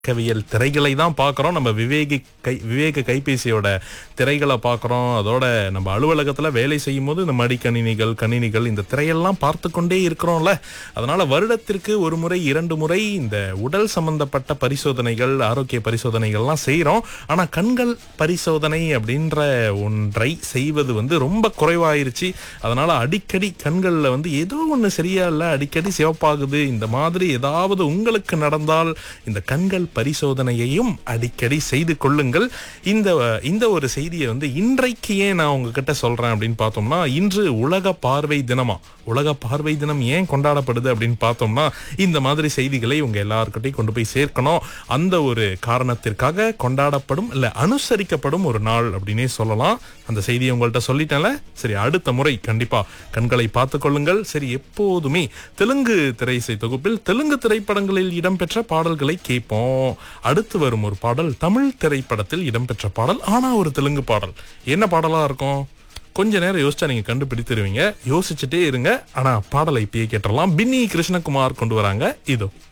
கவியல் திரைகளை தான் பார்க்குறோம் நம்ம விவேகி கை விவேக கைபேசியோட திரைகளை பார்க்குறோம் அதோட நம்ம அலுவலகத்தில் வேலை செய்யும் போது இந்த மடிக்கணினிகள் கணினிகள் இந்த திரையெல்லாம் பார்த்து கொண்டே இருக்கிறோம்ல அதனால வருடத்திற்கு ஒரு முறை இரண்டு முறை இந்த உடல் சம்பந்தப்பட்ட பரிசோதனைகள் ஆரோக்கிய பரிசோதனைகள்லாம் செய்கிறோம் ஆனால் கண்கள் பரிசோதனை அப்படின்ற ஒன்றை செய்வது வந்து ரொம்ப குறைவாயிருச்சு அதனால அடிக்கடி கண்களில் வந்து ஏதோ ஒன்று சரியா இல்லை அடிக்கடி சிவப்பாகுது இந்த மாதிரி ஏதாவது உங்களுக்கு நடந்தால் இந்த கண்கள் பரிசோதனையையும் அடிக்கடி செய்து கொள்ளுங்கள் இந்த இந்த ஒரு செய்தியை வந்து இன்றைக்கு ஏன் நான் உங்ககிட்ட சொல்றேன் அப்படின்னு பார்த்தோம்னா இன்று உலக பார்வை தினமா உலக பார்வை தினம் ஏன் கொண்டாடப்படுது அப்படின்னு பார்த்தோம்னா இந்த மாதிரி செய்திகளை உங்க எல்லாருக்கிட்டையும் கொண்டு போய் சேர்க்கணும் அந்த ஒரு காரணத்திற்காக கொண்டாடப்படும் இல்ல அனுசரிக்கப்படும் ஒரு நாள் அப்படின்னே சொல்லலாம் அந்த செய்தியை உங்கள்கிட்ட சொல்லிட்டேன்ல சரி அடுத்த முறை கண்டிப்பா கண்களை பார்த்துக் கொள்ளுங்கள் சரி எப்போதுமே தெலுங்கு திரையிசை தொகுப்பில் தெலுங்கு திரைப்படங்களில் இடம்பெற்ற பாடல்களை கேட்போம் அடுத்து வரும் ஒரு பாடல் தமிழ் திரைப்படத்தில் இடம்பெற்ற பாடல் ஆனா ஒரு தெலுங்கு பாடல் என்ன பாடலா இருக்கும் கொஞ்ச நேரம் யோசிச்சா நீங்க கண்டுபிடித்திருவீங்க யோசிச்சுட்டே இருங்க ஆனா பாடலை இப்பயே கேட்டுறலாம் பின்னி கிருஷ்ணகுமார் கொண்டு வராங்க இதோ